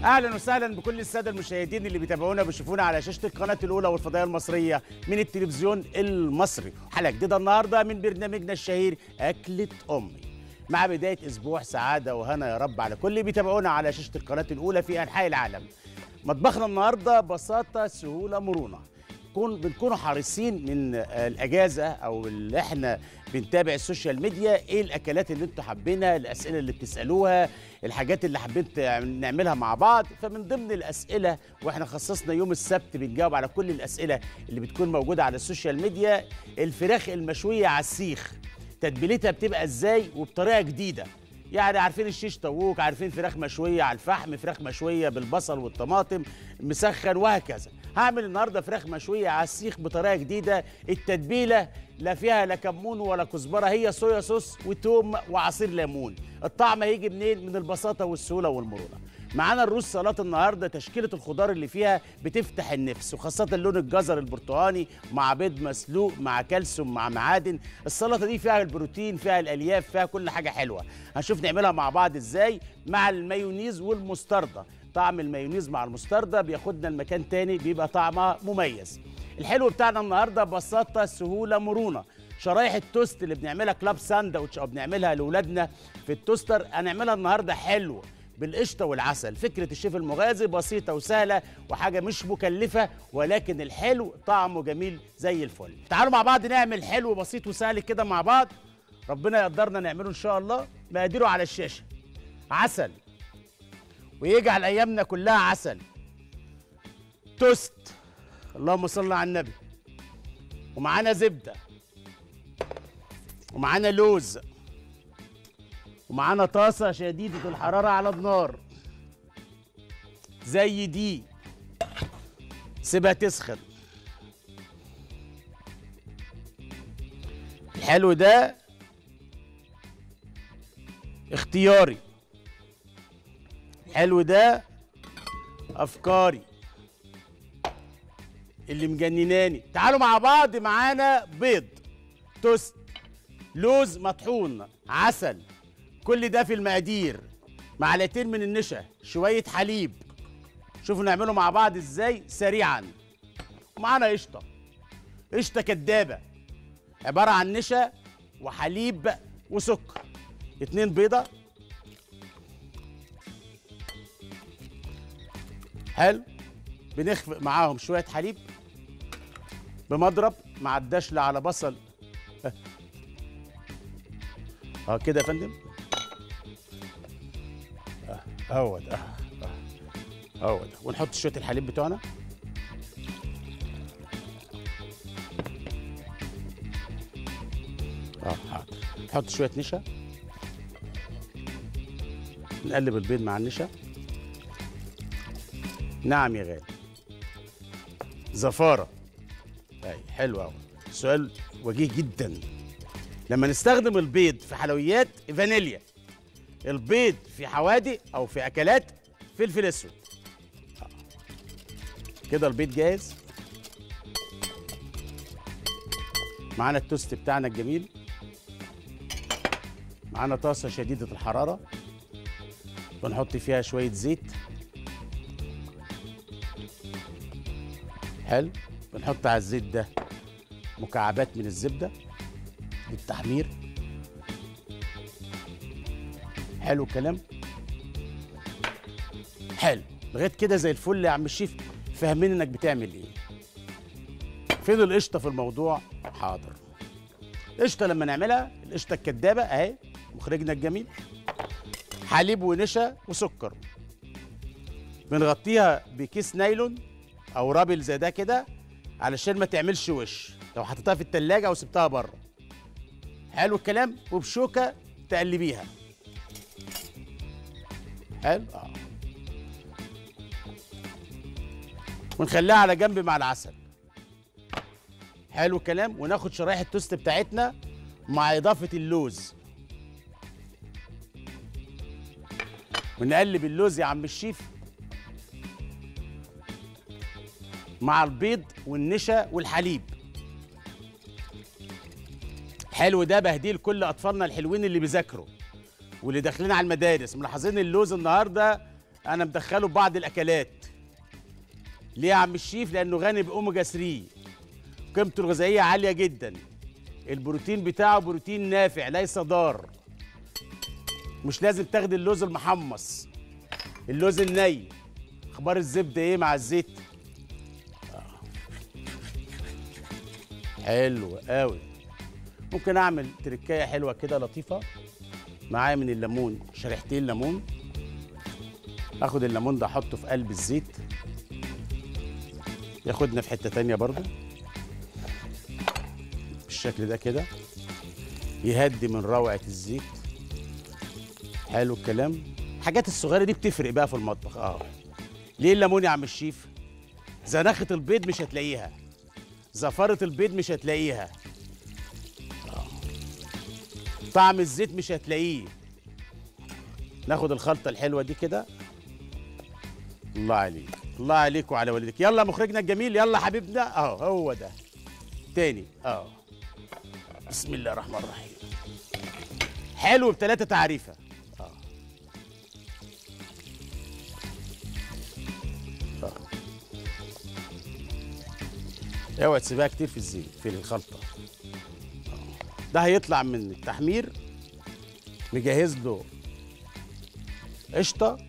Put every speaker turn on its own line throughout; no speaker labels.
اهلا وسهلا بكل الساده المشاهدين اللي بيتابعونا وبيشوفونا على شاشه القناه الاولى والفضائيه المصريه من التلفزيون المصري حلقه جديده النهارده من برنامجنا الشهير اكله امي مع بدايه اسبوع سعاده وهنا يا رب على كل اللي بيتابعونا على شاشه القناه الاولى في انحاء العالم مطبخنا النهارده بساطه سهوله مرونه كون بنكونوا حريصين من آه، الاجازه او اللي احنا بنتابع السوشيال ميديا ايه الاكلات اللي انتوا حابينها الاسئله اللي بتسالوها الحاجات اللي حابين تع- نعملها مع بعض فمن ضمن الاسئله واحنا خصصنا يوم السبت بنجاوب على كل الاسئله اللي بتكون موجوده على السوشيال ميديا الفراخ المشويه على السيخ تتبيلتها بتبقى ازاي وبطريقه جديده يعني عارفين الشيش طاووق عارفين فراخ مشويه على الفحم فراخ مشويه بالبصل والطماطم مسخن وهكذا هعمل النهارده فراخ مشويه على السيخ بطريقه جديده التتبيله لا فيها لا كمون ولا كزبره هي صويا صوص وتوم وعصير ليمون الطعم هيجي منين من البساطه والسهوله والمرونه معانا الرز سلطه النهارده تشكيله الخضار اللي فيها بتفتح النفس وخاصه لون الجزر البرتقاني مع بيض مسلوق مع كالسيوم مع معادن السلطه دي فيها البروتين فيها الالياف فيها كل حاجه حلوه هنشوف نعملها مع بعض ازاي مع المايونيز والمستردة طعم المايونيز مع المستردة بياخدنا المكان تاني بيبقى طعمها مميز الحلو بتاعنا النهارده بساطه سهوله مرونه شرايح التوست اللي بنعملها كلاب ساندوتش او بنعملها لاولادنا في التوستر هنعملها النهارده حلوه بالقشطه والعسل فكره الشيف المغازي بسيطه وسهله وحاجه مش مكلفه ولكن الحلو طعمه جميل زي الفل تعالوا مع بعض نعمل حلو بسيط وسهل كده مع بعض ربنا يقدرنا نعمله ان شاء الله مقاديره على الشاشه عسل ويجعل ايامنا كلها عسل توست اللهم صل على النبي ومعانا زبده ومعانا لوز ومعانا طاسة شديدة الحرارة على النار زي دي سيبها تسخن الحلو ده اختياري الحلو ده افكاري اللي مجنناني تعالوا مع بعض معانا بيض توست لوز مطحون عسل كل ده في المقادير معلقتين من النشا شويه حليب شوفوا نعمله مع بعض ازاي سريعا ومعانا قشطه قشطه كدابه عباره عن نشا وحليب وسكر اتنين بيضه حلو بنخفق معاهم شويه حليب بمضرب مع الدشل على بصل اه كده يا فندم آه، هو ده آه، آه، هو ده ونحط شويه الحليب بتوعنا اه حاضر نحط شويه نشا نقلب البيض مع النشا نعم يا غالي زفاره اي حلو قوي سؤال وجيه جدا لما نستخدم البيض في حلويات فانيليا البيض في حوادق او في اكلات فلفل اسود آه. كده البيض جاهز معانا التوست بتاعنا الجميل معانا طاسه شديده الحراره بنحط فيها شويه زيت حلو بنحط على الزيت ده مكعبات من الزبده للتحمير حلو الكلام حلو لغايه كده زي الفل يا عم الشيف فاهمين انك بتعمل ايه فين القشطه في الموضوع حاضر القشطه لما نعملها القشطه الكدابه اهي مخرجنا الجميل حليب ونشا وسكر بنغطيها بكيس نايلون او رابل زي ده كده علشان ما تعملش وش لو حطيتها في التلاجة او سبتها بره حلو الكلام وبشوكه تقلبيها حلو اه ونخليها على جنب مع العسل حلو الكلام وناخد شرايح التوست بتاعتنا مع اضافه اللوز ونقلب اللوز يا عم الشيف مع البيض والنشا والحليب حلو ده بهديه لكل اطفالنا الحلوين اللي بيذاكروا واللي داخلين على المدارس ملاحظين اللوز النهارده انا مدخله ببعض الاكلات ليه يا عم الشيف لانه غني باوميجا 3 قيمته الغذائيه عاليه جدا البروتين بتاعه بروتين نافع ليس ضار مش لازم تاخد اللوز المحمص اللوز الني اخبار الزبده ايه مع الزيت آه. حلو قوي ممكن اعمل تركايه حلوه كده لطيفه معايا من الليمون شريحتين ليمون اخد الليمون ده احطه في قلب الزيت ياخدنا في حته تانية برضو بالشكل ده كده يهدي من روعه الزيت حلو الكلام الحاجات الصغيره دي بتفرق بقى في المطبخ اه ليه الليمون يا عم الشيف زنخه البيض مش هتلاقيها زفره البيض مش هتلاقيها آه. طعم الزيت مش هتلاقيه ناخد الخلطه الحلوه دي كده الله عليك الله عليك وعلى والدك يلا مخرجنا الجميل يلا حبيبنا اهو هو ده تاني اه بسم الله الرحمن الرحيم حلو بثلاثة تعريفة اه اه اوعى تسيبها كتير في الزيت في الخلطة آه. ده هيطلع من التحمير مجهز له قشطة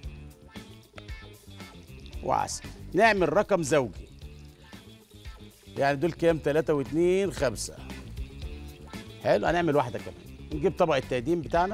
وعسل نعمل رقم زوجي يعني دول كام تلاتة واتنين خمسة حلو هنعمل واحدة كمان نجيب طبق التقديم بتاعنا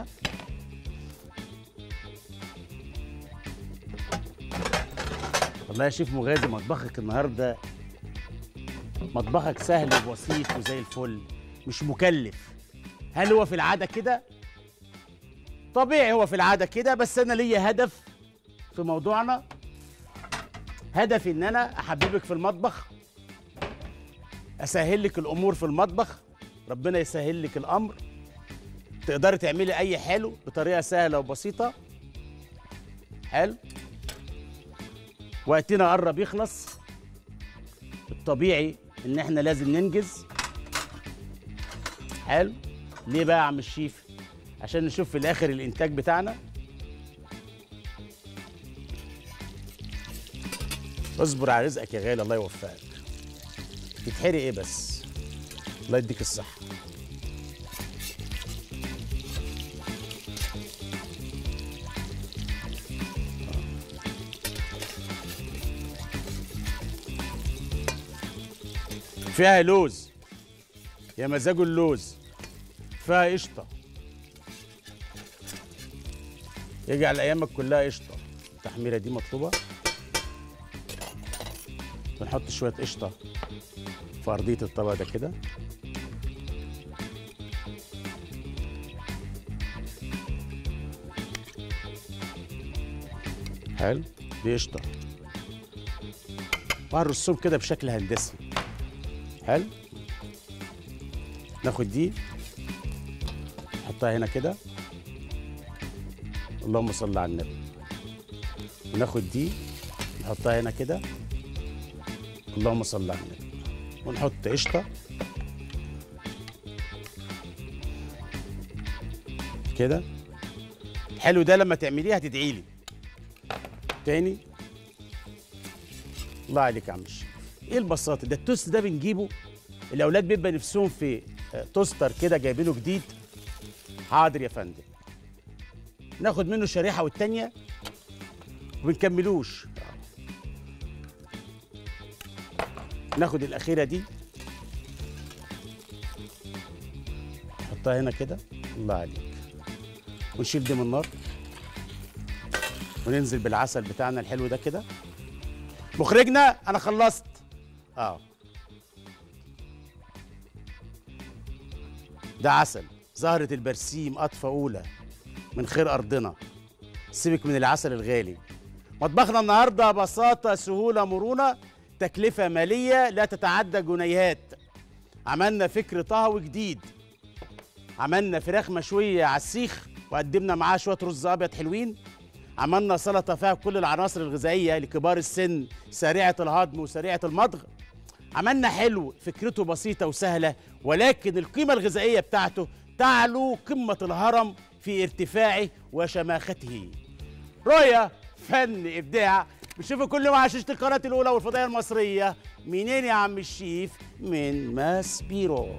والله يا شيف مغازي مطبخك النهارده مطبخك سهل وبسيط وزي الفل مش مكلف هل هو في العادة كده؟ طبيعي هو في العادة كده بس أنا ليا هدف في موضوعنا هدفي ان انا احببك في المطبخ اسهل لك الامور في المطبخ ربنا يسهل لك الامر تقدري تعملي اي حلو بطريقه سهله وبسيطه حلو وقتنا قرب يخلص الطبيعي ان احنا لازم ننجز حلو ليه بقى يا عم الشيف عشان نشوف في الاخر الانتاج بتاعنا اصبر على رزقك يا غالي الله يوفقك تتحرق ايه بس الله يديك الصحة فيها لوز يا مزاجه اللوز فيها قشطة يجعل أيامك كلها قشطة التحميرة دي مطلوبة بنحط شويه قشطه في ارضيه الطبق ده كده حلو دي قشطه وهنرصهم كده بشكل هندسي حلو ناخد دي نحطها هنا كده اللهم صل على النبي وناخد دي نحطها هنا كده اللهم صل على النبي ونحط قشطه كده الحلو ده لما تعمليه هتدعي لي تاني الله عليك يا عم الشيخ ايه البساطه ده التوست ده بنجيبه الاولاد بيبقى نفسهم في توستر كده جايبينه جديد حاضر يا فندم ناخد منه شريحه والتانيه وبنكملوش ناخد الاخيره دي نحطها هنا كده الله عليك ونشيل دي من النار وننزل بالعسل بتاعنا الحلو ده كده مخرجنا انا خلصت اه ده عسل زهرة البرسيم قطفة أولى من خير أرضنا سيبك من العسل الغالي مطبخنا النهاردة بساطة سهولة مرونة تكلفة مالية لا تتعدى جنيهات عملنا فكر طهوي جديد عملنا فراخ مشوية على السيخ وقدمنا معاها شوية رز أبيض حلوين عملنا سلطة فيها كل العناصر الغذائية لكبار السن سريعة الهضم وسريعة المضغ عملنا حلو فكرته بسيطة وسهلة ولكن القيمة الغذائية بتاعته تعلو قمة الهرم في ارتفاعه وشماخته رؤية فن ابداع بنشوفه كل مع شاشه القناه الاولى والفضائيه المصريه منين يا عم الشيف من ماسبيرو